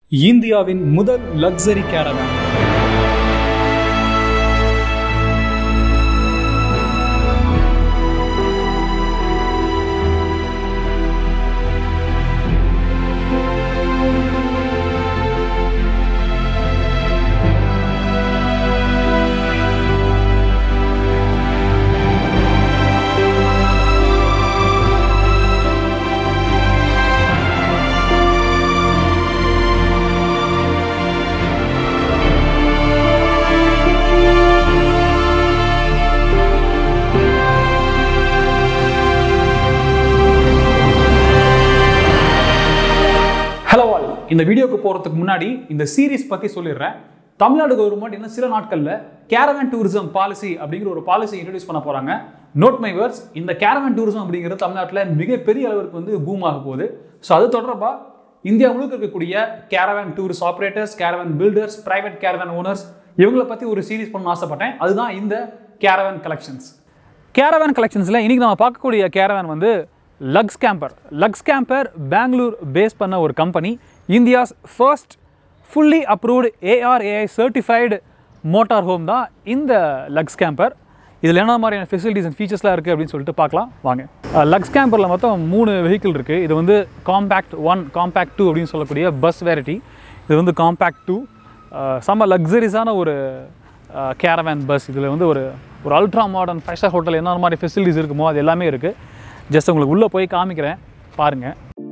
இந்தியாவின் முதல் luxury caravan hello all இந்த வீடியோக்கு போகிறதுக்கு முன்னாடி இந்த சீரிஸ் பற்றி சொல்லிடுறேன் தமிழ்நாடு கவர்மெண்ட் இன்னும் சில நாட்களில் கேரவன் டூரிசம் பாலிசி அப்படிங்கிற ஒரு பாலிசி இன்ட்ரடியூஸ் பண்ண போகிறாங்க நோட் மை வேர்ட்ஸ் இந்த கேரவன் டூரிசம் அப்படிங்கிறது தமிழ்நாட்டில் மிகப்பெரிய அளவிற்கு வந்து பூம் ஆக போகுது ஸோ அது தொடர்பாக இந்தியா முழுக்க இருக்கக்கூடிய caravan tourist operators caravan builders private caravan owners இவங்களை பற்றி ஒரு சீரிஸ் பண்ண ஆசைப்பட்டேன் அதுதான் இந்த கேரவன் கலெக்ஷன்ஸ் கேரவன் கலெக்ஷன்ஸில் இன்றைக்கி நம்ம பார்க்கக்கூடிய கேரவன் வந்து Lux camper Lux camper Bengaluru base பண்ண ஒரு company India's first fully approved ARAI certified motor home தான் இந்த லக்ஸ் கேம்பர் இதில் என்ன மாதிரியான ஃபெசிலிட்டிஸ் அண்ட் ஃபீச்சர்ஸ்லாம் இருக்குது அப்படின்னு சொல்லிட்டு பார்க்கலாம் வாங்க லக்ஸ் கேம்பரில் மொத்தம் மூணு வெஹிக்கிள் இருக்குது இது வந்து காம்பேக்ட் ஒன் காம்பேக்ட் டூ அப்படின்னு சொல்லக்கூடிய பஸ் வெரைட்டி இது வந்து காம்பேக்ட் டூ செம்ம லக்ஸரிஸான ஒரு கேரவேன் பஸ் இதில் வந்து ஒரு ஒரு ultra modern five star hotel என்ன மாதிரி ஃபெசிலிட்டிஸ் இருக்குமோ அது எல்லாமே இருக்குது ஜஸ்ட் உங்களுக்கு உள்ளே போய் காமிக்கிறேன் பாருங்கள்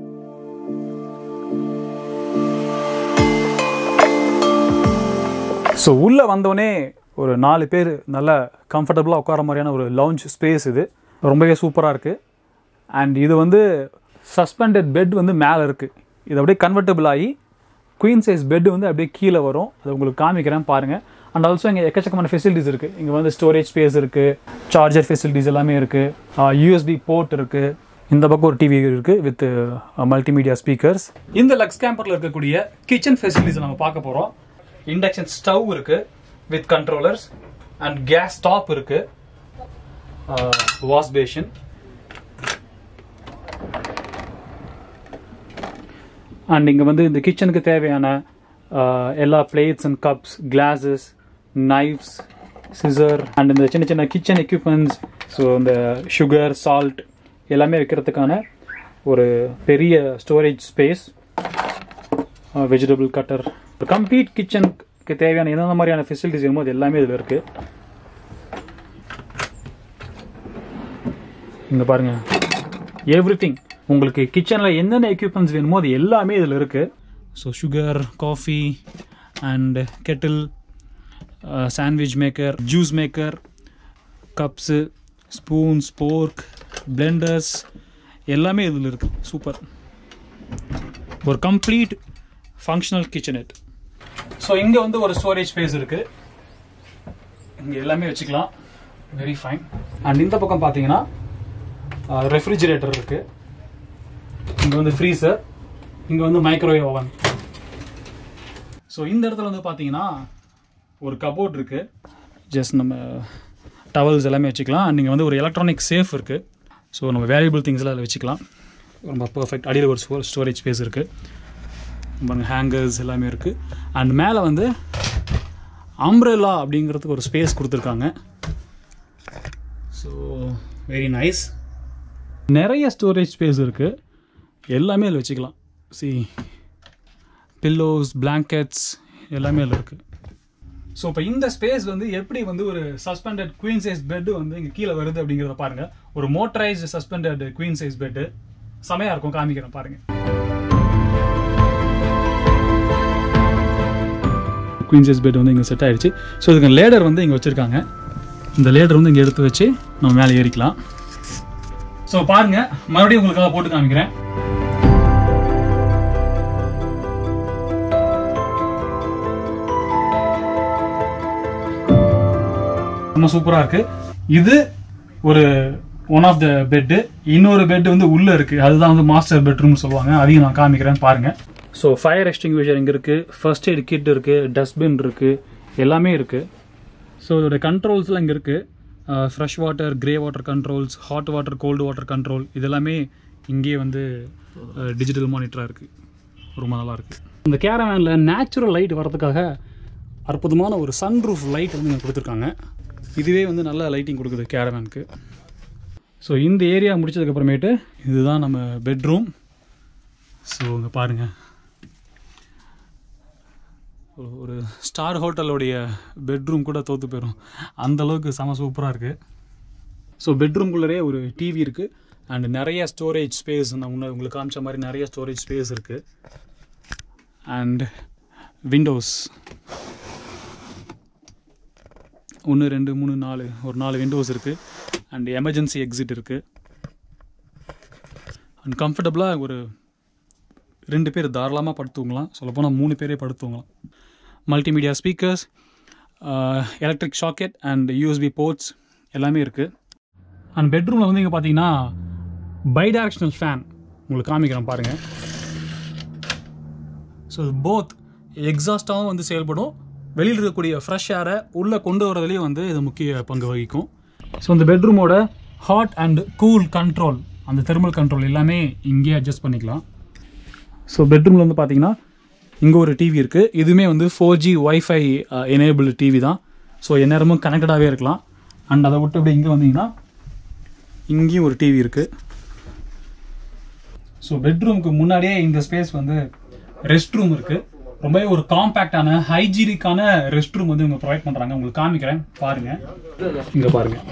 ஸோ உள்ளே வந்தோடனே ஒரு நாலு பேர் நல்ல கம்ஃபர்டபுளாக உட்கார மாதிரியான ஒரு லவுஞ்ச் ஸ்பேஸ் இது ரொம்பவே சூப்பராக இருக்குது அண்ட் இது வந்து சஸ்பெண்டட் பெட் வந்து மேலே இருக்குது இது அப்படியே கன்வெர்டபுள் ஆகி குயின் சைஸ் பெட் வந்து அப்படியே கீழே வரும் அதை உங்களுக்கு காமிக்கிறேன் பாருங்கள் அண்ட் ஆல்சோ இங்கே எக்கச்சக்கமான ஃபெசிலிட்டிஸ் இருக்குது இங்கே வந்து ஸ்டோரேஜ் ஸ்பேஸ் இருக்குது சார்ஜர் ஃபெசிலிட்டிஸ் எல்லாமே இருக்குது யூஎஸ்பி போர்ட் இருக்குது இந்த பக்கம் ஒரு டிவி இருக்குது வித் மல்டிமீடியா ஸ்பீக்கர்ஸ் இந்த லக்ஸ் கேம்பரில் இருக்கக்கூடிய கிச்சன் ஃபெசிலிட்டிஸ் நம்ம பார்க்க போகிறோம் இண்டக்ஷன் ஸ்டவ் இருக்கு with controllers and gas stove இருக்கு வாஷ் பேஷன் அண்ட் இங்கே வந்து இந்த கிச்சனுக்கு தேவையான uh, எல்லா plates and cups glasses knives scissor and இந்த சின்ன சின்ன கிச்சன் எக்யூப்மெண்ட்ஸ் ஸோ இந்த சுகர் சால்ட் எல்லாமே வைக்கிறதுக்கான ஒரு பெரிய storage space vegetable cutter complete கிச்சனுக்கு தேவையான எந்தெந்த மாதிரியான ஃபெசிலிட்டிஸ் வேணுமோ அது எல்லாமே இதில் இருக்கு இங்கே பாருங்க எவ்ரி திங் உங்களுக்கு கிச்சனில் என்னென்ன எக்யூப்மெண்ட்ஸ் வேணுமோ அது எல்லாமே இதில் இருக்கு so sugar coffee and kettle sandwich maker juice maker cups spoons fork blenders எல்லாமே இதில் இருக்குது சூப்பர் ஒரு கம்ப்ளீட் ஃபங்க்ஷனல் கிச்சனெட் ஸோ இங்கே வந்து ஒரு ஸ்டோரேஜ் ஸ்பேஸ் இருக்குது இங்கே எல்லாமே வச்சுக்கலாம் வெரி ஃபைன் அண்ட் இந்த பக்கம் பார்த்தீங்கன்னா ரெஃப்ரிஜிரேட்டர் இருக்குது இங்கே வந்து ஃப்ரீசர் இங்கே வந்து மைக்ரோவேவ் ஓவன் ஸோ இந்த இடத்துல வந்து பார்த்தீங்கன்னா ஒரு கபோர்ட் இருக்குது ஜஸ்ட் நம்ம டவல்ஸ் எல்லாமே வச்சுக்கலாம் அண்ட் இங்கே வந்து ஒரு எலக்ட்ரானிக் சேஃப் இருக்குது ஸோ நம்ம வேல்யூபிள் திங்ஸ்லாம் அதில் வச்சுக்கலாம் ரொம்ப பர்ஃபெக்ட் அடியில் ஒரு ஸ்டோ ஸ்டோரேஜ் ஸ்பேஸ் இருக்குது பாருங்க ஹேங்கர்ஸ் எல்லாமே இருக்குது அண்ட் மேலே வந்து அம்ப்ரெல்லா அப்படிங்கிறதுக்கு ஒரு ஸ்பேஸ் கொடுத்துருக்காங்க ஸோ வெரி நைஸ் நிறைய ஸ்டோரேஜ் ஸ்பேஸ் இருக்குது எல்லாமே அதில் வச்சுக்கலாம் சி பில்லோஸ் பிளாங்கெட்ஸ் எல்லாமே அதில் இருக்குது ஸோ இப்போ இந்த ஸ்பேஸ் வந்து எப்படி வந்து ஒரு சஸ்பெண்டட் குவீன் சைஸ் பெட் வந்து இங்கே கீழே வருது அப்படிங்கிறத பாருங்கள் ஒரு motorized suspended queen size bed செமையாக இருக்கும் காமிக்கிறேன் பாருங்கள் குவீன் சைஸ் பெட் வந்து இங்கே செட் ஆயிடுச்சு ஸோ இதுக்கு லேடர் வந்து இங்கே வச்சுருக்காங்க இந்த லேடர் வந்து இங்கே எடுத்து வச்சு நம்ம மேலே ஏறிக்கலாம் ஸோ பாருங்க மறுபடியும் உங்களுக்காக போட்டு காமிக்கிறேன் ரொம்ப சூப்பராக இருக்கு இது ஒரு ஒன் ஆஃப் த பெட்டு இன்னொரு பெட் வந்து உள்ள இருக்கு அதுதான் வந்து மாஸ்டர் பெட்ரூம் சொல்லுவாங்க அதையும் நான் காமிக்கிறேன் பாருங்க ஸோ ஃபயர் எக்ஸ்டிங்விஷர் இங்கே இருக்கு ஃபர்ஸ்ட் எய்ட் கிட் இருக்கு டஸ்ட்பின் இருக்கு எல்லாமே இருக்கு ஸோ இதோட கண்ட்ரோல்ஸ்லாம் இங்கே இருக்கு fresh water grey water controls hot water cold water control இதெல்லாமே இங்கேயே வந்து டிஜிட்டல் மானிட்டராக இருக்குது ரொம்ப நல்லா இருக்குது இந்த கேரவேனில் நேச்சுரல் லைட் வரதுக்காக அற்புதமான ஒரு சன்ரூஃப் லைட் வந்து இங்கே கொடுத்துருக்காங்க இதுவே வந்து நல்ல லைட்டிங் கொடுக்குது கேரவேனுக்கு ஸோ இந்த ஏரியா முடிச்சதுக்கப்புறமேட்டு இதுதான் நம்ம பெட்ரூம் ஸோ இங்கே பாருங்கள் ஒரு- ஒரு ஸ்டார் ஹோட்டலுடைய பெட்ரூம் கூட தோற்று போயிடும் அந்த அளவுக்கு செம சூப்பராக இருக்குது ஸோ பெட்ரூம்குள்ளரே ஒரு டிவி இருக்குது அண்ட் நிறைய ஸ்டோரேஜ் ஸ்பேஸ் நான் முன்ன உங்களுக்கு காமிச்ச மாதிரி நிறைய ஸ்டோரேஜ் ஸ்பேஸ் இருக்குது அண்ட் விண்டோஸ் ஒன்று ரெண்டு மூணு நாலு ஒரு நாலு விண்டோஸ் இருக்குது அண்ட் எமர்ஜென்சி எக்ஸிட் இருக்குது அண்ட் கம்ஃபர்டபுளாக ஒரு ரெண்டு பேர் தாராளமாக படுத்துவங்களாம் சொல்லப்போனால் மூணு பேரே படுத்துவங்களாம் multimedia speakers electric socket and USB ports எல்லாமே இருக்குது அண்ட் பெட்ரூமில் வந்து இங்கே பார்த்தீங்கன்னா பைடைரக்ஷனல் ஃபேன் உங்களுக்கு காமிக்கிறேன் பாருங்கள் ஸோ போத் எக்ஸாஸ்டாகவும் வந்து செயல்படும் வெளியில் இருக்கக்கூடிய ஃப்ரெஷ் ஏரை உள்ளே கொண்டு வரதுலேயும் வந்து இது முக்கிய பங்கு வகிக்கும் ஸோ இந்த பெட்ரூமோட ஹாட் அண்ட் கூல் கண்ட்ரோல் அந்த தெர்மல் கண்ட்ரோல் எல்லாமே இங்கேயே அட்ஜஸ்ட் பண்ணிக்கலாம் ஸோ பெட்ரூமில் வந்து பார்த்தீங்கன்னா இங்கே ஒரு டிவி இருக்குது இதுவுமே வந்து four G WiFi enable TV தான் ஸோ எந்நேரமும் கனெக்டடாகவே இருக்கலாம் அண்ட் அதை விட்டு இப்படி இங்கே வந்தீங்கன்னா இங்கேயும் ஒரு டிவி இருக்குது ஸோ பெட்ரூமுக்கு முன்னாடியே இந்த ஸ்பேஸ் வந்து ரெஸ்ட் ரூம் இருக்குது ரொம்பவே ஒரு காம்பேக்டான ஹைஜீனிக்கான ரெஸ்ட் ரூம் வந்து இவங்க ப்ரொவைட் பண்ணுறாங்க உங்களுக்கு காமிக்கிறேன் பாருங்கள் இங்கே பாருங்கள்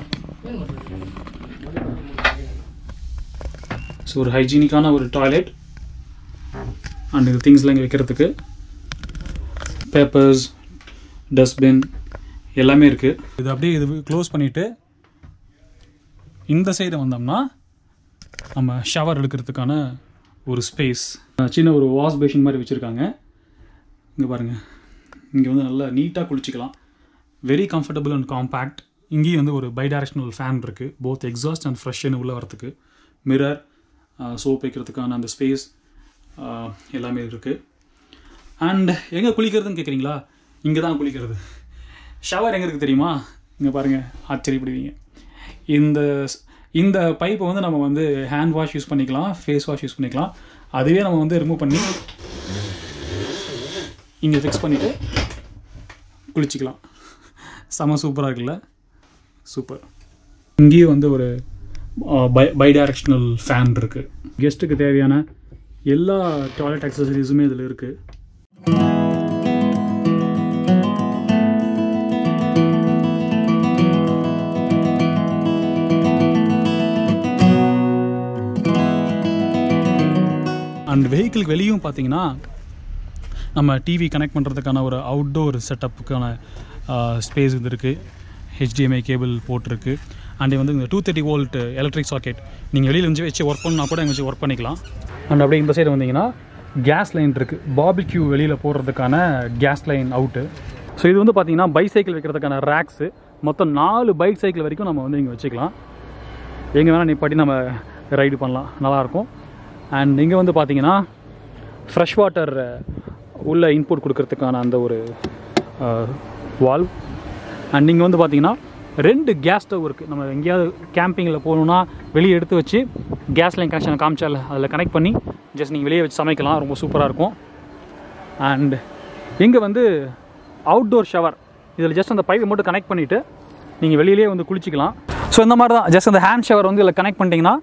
ஸோ ஒரு ஹைஜீனிக்கான ஒரு டாய்லெட் அண்ட் இது திங்ஸ்லாம் இங்கே வைக்கிறதுக்கு பேப்பர்ஸ் டஸ்ட்பின் எல்லாமே இருக்குது இது அப்படியே இது க்ளோஸ் பண்ணிவிட்டு இந்த சைடு வந்தோம்னா நம்ம ஷவர் எடுக்கிறதுக்கான ஒரு ஸ்பேஸ் சின்ன ஒரு வாஷ் பேஷன் மாதிரி வச்சுருக்காங்க இங்கே பாருங்கள் இங்கே வந்து நல்லா நீட்டாக குளிச்சிக்கலாம் வெரி கம்ஃபர்டபுள் அண்ட் காம்பேக்ட் இங்கேயும் வந்து ஒரு பைடைரக்ஷனல் ஃபேன் இருக்குது போத் எக்ஸாஸ்ட் அண்ட் ஃப்ரெஷ்ஷுன்னு உள்ளே வரத்துக்கு மிரர் சோப் வைக்கிறதுக்கான அந்த ஸ்பேஸ் எல்லாமே இருக்குது அண்ட் எங்கே குளிக்கிறதுன்னு கேட்குறீங்களா இங்கே தான் குளிக்கிறது ஷவர் எங்கே இருக்குது தெரியுமா இங்கே பாருங்கள் ஆச்சரியப்படுவீங்க இந்த இந்த பைப்பை வந்து நம்ம வந்து ஹேண்ட் வாஷ் யூஸ் பண்ணிக்கலாம் ஃபேஸ் வாஷ் யூஸ் பண்ணிக்கலாம் அதுவே நம்ம வந்து ரிமூவ் பண்ணி இங்கே ஃபிக்ஸ் பண்ணிவிட்டு குளிச்சிக்கலாம் செம சூப்பராக இருக்குல்ல சூப்பர் இங்கேயும் வந்து ஒரு பை பைடைரக்ஷனல் ஃபேன் இருக்குது கெஸ்ட்டுக்கு தேவையான எல்லா டாய்லெட் அக்சசரிஸுமே இதில் இருக்குது அண்ட் வெஹிக்கிள் வெளியும் பார்த்தீங்கன்னா நம்ம டிவி கனெக்ட் பண்ணுறதுக்கான ஒரு அவுட்டோர் செட்டப்புக்கான ஸ்பேஸ் இது இருக்குது ஹெச்டிஎம்ஐ கேபிள் போட்டிருக்கு அண்ட் வந்து இந்த two thirty volt electric socket நீங்கள் வெளியில் இருந்து வச்சு ஒர்க் பண்ணால் கூட இங்கே வச்சு ஒர்க் பண்ணிக்கலாம் அண்ட் அப்படியே இந்த சைடு வந்தீங்கன்னா கேஸ் லைன் இருக்குது பாபிக்யூ வெளியில் போடுறதுக்கான கேஸ் லைன் அவுட்டு ஸோ இது வந்து பார்த்தீங்கன்னா பைசைக்கிள் வைக்கிறதுக்கான ரேக்ஸு மொத்தம் நாலு பைக் சைக்கிள் வரைக்கும் நம்ம வந்து இங்கே வச்சுக்கலாம் எங்கே வேணால் நிப்பாட்டி நம்ம ரைடு பண்ணலாம் நல்லாயிருக்கும் அண்ட் இங்கே வந்து பார்த்தீங்கன்னா ஃப்ரெஷ் வாட்டர் உள்ள இன்புட் கொடுக்கறதுக்கான அந்த ஒரு வால்வ் அண்ட் இங்கே வந்து பார்த்தீங்கன்னா ரெண்டு கேஸ் ஸ்டவ் இருக்குது நம்ம எங்கேயாவது கேம்பிங்கில் போகணுன்னா வெளியே எடுத்து வச்சு கேஸ் லைன் கனெக்ஷன் காமிச்சால அதில் கனெக்ட் பண்ணி ஜஸ்ட் நீங்கள் வெளியே வச்சு சமைக்கலாம் ரொம்ப சூப்பராக இருக்கும் அண்ட் இங்கே வந்து அவுட்டோர் ஷவர் இதில் ஜஸ்ட் அந்த பைப்பை மட்டும் கனெக்ட் பண்ணிவிட்டு நீங்கள் வெளியிலேயே வந்து குளிச்சிக்கலாம் ஸோ இந்த மாதிரி தான் ஜஸ்ட் அந்த ஹேண்ட் ஷவர் வந்து இதில் கனெக்ட் பண்ணிட்டீங்கன்னா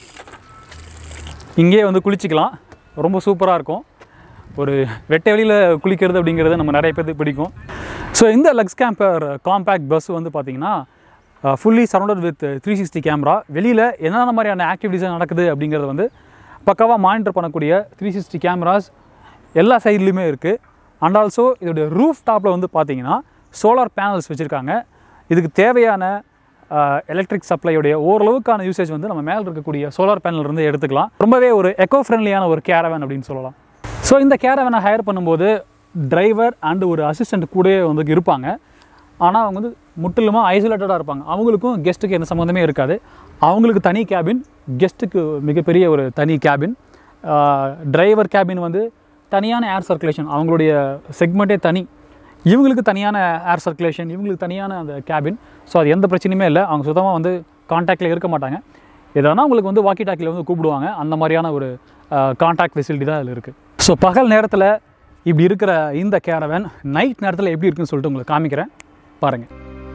இங்கேயே வந்து குளிச்சிக்கலாம் ரொம்ப சூப்பராக இருக்கும் ஒரு வெட்ட வெளியில் குளிக்கிறது அப்படிங்கிறது நம்ம நிறைய பேருக்கு பிடிக்கும் ஸோ இந்த லக்ஸ் கேம்பர் காம்பேக்ட் பஸ் வந்து பார்த்திங்கன்னா fully surrounded with three sixty camera வெளியில் என்னென்ன மாதிரியான ஆக்டிவிட்டீஸ் நடக்குது அப்படிங்கிறத வந்து பக்காவாக மானிட்டர் பண்ணக்கூடிய த்ரீ சிக்ஸ்டி கேமராஸ் எல்லா சைட்லேயுமே இருக்குது அண்ட் ஆல்சோ இதோடைய ரூஃப் டாப்பில் வந்து பார்த்தீங்கன்னா சோலார் பேனல்ஸ் வச்சுருக்காங்க இதுக்கு தேவையான எலக்ட்ரிக் சப்ளையுடைய ஓரளவுக்கான யூசேஜ் வந்து நம்ம மேலே இருக்கக்கூடிய சோலார் பேனல் இருந்து எடுத்துக்கலாம் ரொம்பவே ஒரு எக்கோ ஃப்ரெண்ட்லியான ஒரு கேரவன் அப்படின்னு சொல்லலாம் ஸோ இந்த கேரவனை ஹையர் பண்ணும்போது டிரைவர் அண்டு ஒரு அசிஸ்டண்ட் கூடவே வந்து இருப்பாங்க ஆனால் அவங்க வந்து முற்றிலுமா ஐசோலேட்டடாக இருப்பாங்க அவங்களுக்கும் கெஸ்ட்டுக்கு எந்த சம்மந்தமே இருக்காது அவங்களுக்கு தனி கேபின் கெஸ்ட்டுக்கு மிகப்பெரிய ஒரு தனி கேபின் டிரைவர் கேபின் வந்து தனியான ஏர் சர்க்குலேஷன் அவங்களுடைய செக்மெண்ட்டே தனி இவங்களுக்கு தனியான ஏர் சர்க்குலேஷன் இவங்களுக்கு தனியான அந்த கேபின் ஸோ அது எந்த பிரச்சனையுமே இல்லை அவங்க சுத்தமாக வந்து காண்டாக்டில் இருக்க மாட்டாங்க எதனா உங்களுக்கு வந்து வாக்கி டாக்கில் வந்து கூப்பிடுவாங்க அந்த மாதிரியான ஒரு காண்டாக்ட் ஃபெசிலிட்டி தான் அதில் இருக்குது ஸோ பகல் நேரத்தில் இப்படி இருக்கிற இந்த கேரவன் நைட் நேரத்தில் எப்படி இருக்குன்னு சொல்லிட்டு உங்களுக்கு காமிக்கிறேன் பாருங்கள்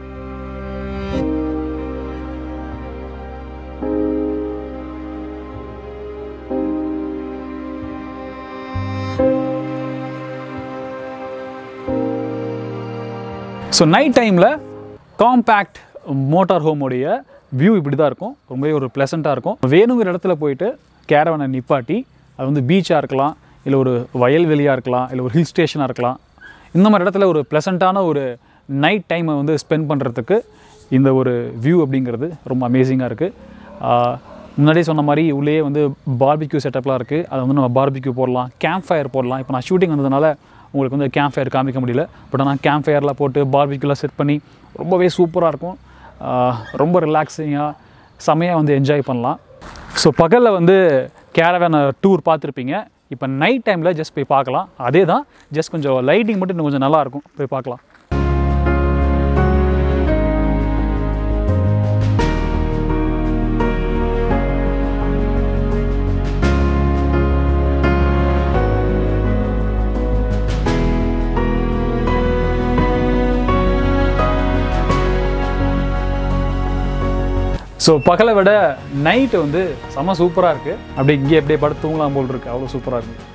ஸோ நைட் டைமில் காம்பேக்ட் மோட்டார் ஹோமுடைய வியூ இப்படி தான் இருக்கும் ரொம்பவே ஒரு ப்ளசண்ட்டாக இருக்கும் வேணுங்கிற இடத்துல போயிட்டு கேரவனை நிப்பாட்டி அது வந்து பீச்சாக இருக்கலாம் இல்லை ஒரு வயல்வெளியாக இருக்கலாம் இல்லை ஒரு ஹில் ஸ்டேஷனாக இருக்கலாம் இந்த மாதிரி இடத்துல ஒரு ப்ளசண்ட்டான ஒரு நைட் டைமை வந்து ஸ்பெண்ட் பண்ணுறதுக்கு இந்த ஒரு வியூ அப்படிங்கிறது ரொம்ப அமேசிங்காக இருக்குது முன்னாடியே சொன்ன மாதிரி உள்ளே வந்து பார்பிக்யூ செட்டப்லாம் இருக்குது அதை வந்து நம்ம பார்பிக்யூ போடலாம் கேம்ப் ஃபயர் போடலாம் இப்போ நான் ஷூட்டிங் வந்ததுனால உங்களுக்கு வந்து கேம்ப் ஃபயர் காமிக்க முடியல பட் ஆனால் கேம்ப் ஃபயர்லாம் போட்டு பார்பிக்யூலாம் செட் பண்ணி ரொம்பவே சூப்பராக இருக்கும் ஆஹ் ரொம்ப ரிலாக்ஸிங்காக செமையாக வந்து என்ஜாய் பண்ணலாம் ஸோ பகலில் வந்து கேரவேன் டூர் பார்த்துருப்பீங்க இப்போ நைட் டைமில் ஜஸ்ட் போய் பார்க்கலாம் அதே தான் ஜஸ்ட் கொஞ்சம் லைட்டிங் மட்டும் இன்னும் கொஞ்சம் நல்லாயிருக்கும் போய் பார்க்கலாம் ஸோ பகலை விட நைட்டு வந்து செம சூப்பராக இருக்குது அப்படியே இங்கே அப்படியே படுத்து தூங்கலாம் போல் இருக்குது அவ்வளோ சூப்பராக இருக்குது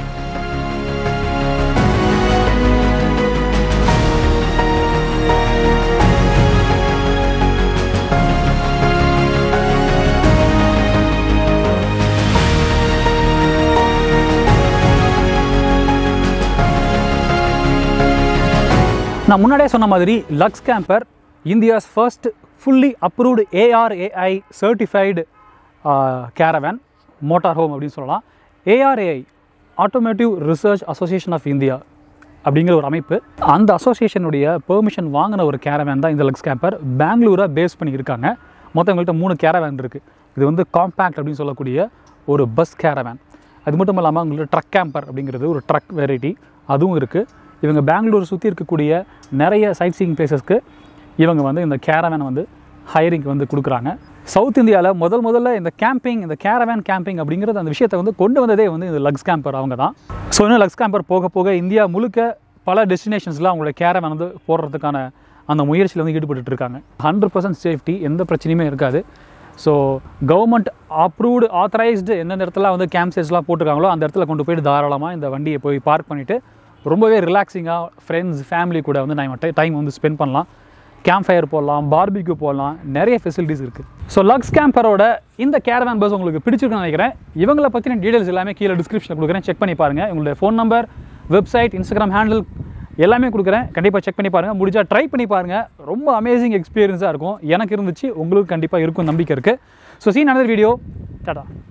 நான் முன்னாடியே சொன்ன மாதிரி Lux camper India's first fully approved ARAI certified caravan motor home அப்படின்னு சொல்லலாம் ARAI automotive research association of India அப்படிங்கிற ஒரு அமைப்பு அந்த அசோசியேஷனுடைய பெர்மிஷன் வாங்கின ஒரு கேரவேன் தான் இந்த லக்ஸ் கேம்பர் பெங்களூரை பேஸ் பண்ணி இருக்காங்க மொத்தம் எங்கள்கிட்ட மூணு கேரவேன் இருக்குது இது வந்து காம்பேக்ட் அப்படின்னு சொல்லக்கூடிய ஒரு பஸ் கேரவேன் அது மட்டும் இல்லாமல் உங்கள்ட்ட ட்ரக் கேம்பர் அப்படிங்கிறது ஒரு ட்ரக் வெரைட்டி அதுவும் இருக்குது இவங்க பெங்களூர் சுற்றி இருக்கக்கூடிய நிறைய சைட் சீயிங் பிளேசஸ்க்கு இவங்க வந்து இந்த கேரவேனை வந்து ஹையரிங் வந்து கொடுக்குறாங்க சவுத் இந்தியாவில் முதல் முதல்ல இந்த கேம்பிங் இந்த கேரவேன் கேம்பிங் அப்படிங்கிறது அந்த விஷயத்தை வந்து கொண்டு வந்ததே வந்து இந்த லக்ஸ் கேம்பர் அவங்க தான் ஸோ இன்னும் லக்ஸ் கேம்பர் போக போக இந்தியா முழுக்க பல டெஸ்டினேஷன்ஸில் அவங்களோட கேரவேன் வந்து போடுறதுக்கான அந்த முயற்சியில் வந்து ஈடுபட்டு இருக்காங்க ஹண்ட்ரட் பர்சன்ட் சேஃப்டி எந்த பிரச்சனையுமே இருக்காது ஸோ கவர்மெண்ட் அப்ரூவ்டு ஆத்தரைஸ்டு எந்தெந்த இடத்துல வந்து கேம்ப் சைட்ஸ்லாம் போட்டிருக்காங்களோ அந்த இடத்துல கொண்டு போயிட்டு தாராளமாக இந்த வண்டியை போய் பார்க் பண்ணிவிட்டு ரொம்பவே ரிலாக்ஸிங்காக ஃப்ரெண்ட்ஸ் ஃபேமிலி கூட வந்து நம்ம டைம் வந்து ஸ்பெண்ட் பண்ணலாம் கேம்ப் ஃபயர் போடலாம் பார்பிக்யூ போடலாம் நிறைய ஃபெசிலிட்டிஸ் இருக்குது ஸோ லக்ஸ் கேம்பரோட இந்த கேரவேன் பஸ் உங்களுக்கு பிடிச்சிருக்குன்னு நினைக்கிறேன் இவங்களை பற்றின டீடைல்ஸ் எல்லாமே கீழே டிஸ்கிரிப்ஷனில் கொடுக்குறேன் செக் பண்ணி பாருங்கள் உங்களுடைய phone number website Instagram handle எல்லாமே கொடுக்குறேன் கண்டிப்பாக செக் பண்ணி பாருங்கள் முடிஞ்சால் ட்ரை பண்ணி பாருங்கள் ரொம்ப அமேசிங் எக்ஸ்பீரியன்ஸாக இருக்கும் எனக்கு இருந்துச்சு உங்களுக்கு கண்டிப்பாக இருக்கும் நம்பிக்கை இருக்குது so seen another video Tata